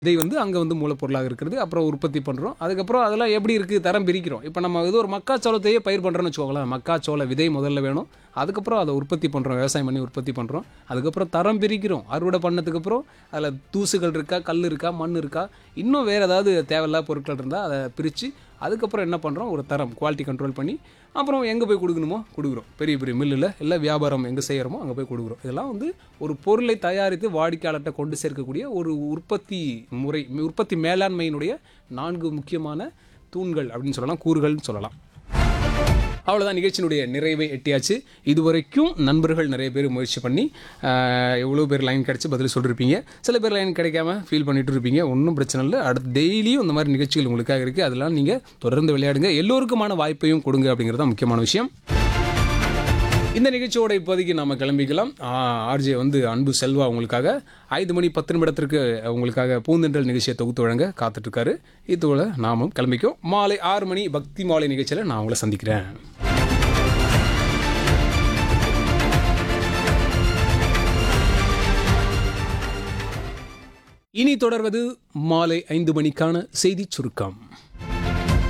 விதை வந்து அங்கே வந்து மூலப்பொருளாக இருக்கிறது அப்புறம் உற்பத்தி பண்ணுறோம் அதுக்கப்புறம் அதெல்லாம் எப்படி இருக்குது தரம் பிரிக்கிறோம் இப்போ நம்ம இது ஒரு மக்காச்சோளத்தையே பயிர் பண்ணுறோன்னு வச்சுக்கோங்களேன் மக்காச்சோள விதை முதல்ல வேணும் அதுக்கப்புறம் அதை உற்பத்தி பண்ணுறோம் விவசாயம் பண்ணி உற்பத்தி பண்ணுறோம் அதுக்கப்புறம் தரம் பிரிக்கிறோம் அறுவடை பண்ணதுக்கப்புறம் அதில் தூசுகள் இருக்கா கல் இருக்கா மண் இருக்கா இன்னும் வேறு ஏதாவது தேவையில்லாத பொருட்கள் இருந்தால் அதை பிரித்து அதுக்கப்புறம் என்ன பண்ணுறோம் ஒரு தரம் குவாலிட்டி கண்ட்ரோல் பண்ணி அப்புறம் எங்கே போய் கொடுக்கணுமோ கொடுக்குறோம் பெரிய பெரிய மில்லில் இல்லை வியாபாரம் எங்கே செய்கிறோமோ அங்கே போய் கொடுக்குறோம் இதெல்லாம் வந்து ஒரு பொருளை தயாரித்து வாடிக்கையாளர்கிட்ட கொண்டு சேர்க்கக்கூடிய ஒரு உற்பத்தி முறை உற்பத்தி மேலாண்மையினுடைய நான்கு முக்கியமான தூண்கள் அப்படின்னு சொல்லலாம் கூறுகள்னு சொல்லலாம் அவ்வளோதான் நிகழ்ச்சியினுடைய நிறைவை எட்டியாச்சு இதுவரைக்கும் நண்பர்கள் நிறைய பேர் முயற்சி பண்ணி ஆஹ், எவ்வளோ பேர் லைன் கிடச்சி பதில் சொல்லியிருப்பீங்க சில பேர் லைன் கிடைக்காம ஃபீல் பண்ணிட்டு இருப்பீங்க ஒன்றும் பிரச்சனை இல்லை அடுத்து டெய்லியும் இந்த மாதிரி நிகழ்ச்சிகள் உங்களுக்காக இருக்குது அதெல்லாம் நீங்கள் தொடர்ந்து விளையாடுங்க எல்லோருக்குமான வாய்ப்பையும் கொடுங்க அப்படிங்கிறது தான் முக்கியமான விஷயம் இந்த நிகழ்ச்சியோட இப்போதைக்கு நம்ம கிளம்பிக்கலாம் ஆர்ஜே வந்து அன்பு செல்வா உங்களுக்காக ஐந்து மணி பத்து நிமிடத்திற்கு உங்களுக்காக பூந்தென்றல் நிகழ்ச்சியை தொகுத்து வழங்க காத்துட்ருக்காரு இதோட நாமும் கிளம்பிக்கோ மாலை ஆறு மணி பக்தி மாலை நிகழ்ச்சியில் நான் உங்களை சந்திக்கிறேன் இனி தொடர்வது மாலை ஐந்து மணிக்கான செய்திச் சுருக்கம்